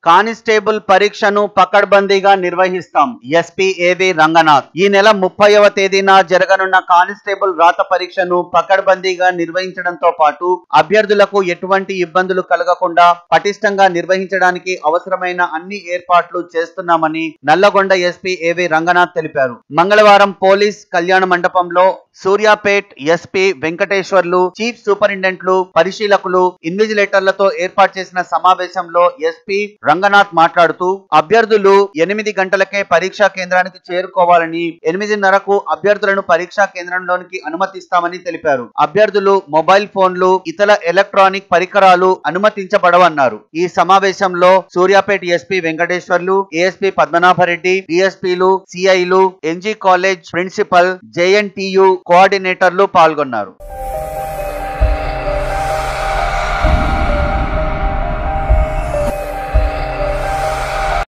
constable పరీక్షను పకడ్బందీగా నిర్వహిస్తాం SP ఏవి రంగనాథ్ ఈ నెల ముప్పైవ తేదీన జరగనున్న కానిస్టేబుల్ రాత పరీక్షను పకడ్బందీగా నిర్వహించడంతో పాటు అభ్యర్థులకు ఎటువంటి ఇబ్బందులు కలగకుండా పటిష్టంగా నిర్వహించడానికి అవసరమైన అన్ని ఏర్పాట్లు చేస్తున్నామని నల్లగొండ ఎస్పీ ఏవి రంగనాథ్ తెలిపారు మంగళవారం పోలీస్ కళ్యాణ మండపంలో సూర్యాపేట్ ఎస్పీ వెంకటేశ్వర్లు చీఫ్ సూపరింటెండెంట్లు పరిశీలకులు ఇన్విజిలేటర్లతో ఏర్పాటు చేసిన సమావేశంలో ఎస్పీ రంగనాథ్ మాట్లాడుతూ అభ్యర్థులు ఎనిమిది గంటలకే పరీక్షా కేంద్రానికి చేరుకోవాలని ఎనిమిదిన్నరకు అభ్యర్థులను పరీక్షా కేంద్రంలోనికి అనుమతిస్తామని తెలిపారు అభ్యర్థులు మొబైల్ ఫోన్లు ఇతర ఎలక్ట్రానిక్ పరికరాలు అనుమతించబడవన్నారు ఈ సమావేశంలో సూర్యాపేట ఎస్పీ వెంకటేశ్వర్లు ఏఎస్పీ పద్మనాభరెడ్డి డిఎస్పీలు సిఐలు ఎన్జీ కాలేజ్ ప్రిన్సిపల్ జేఎన్టీయు కోఆర్డినేటర్లు పాల్గొన్నారు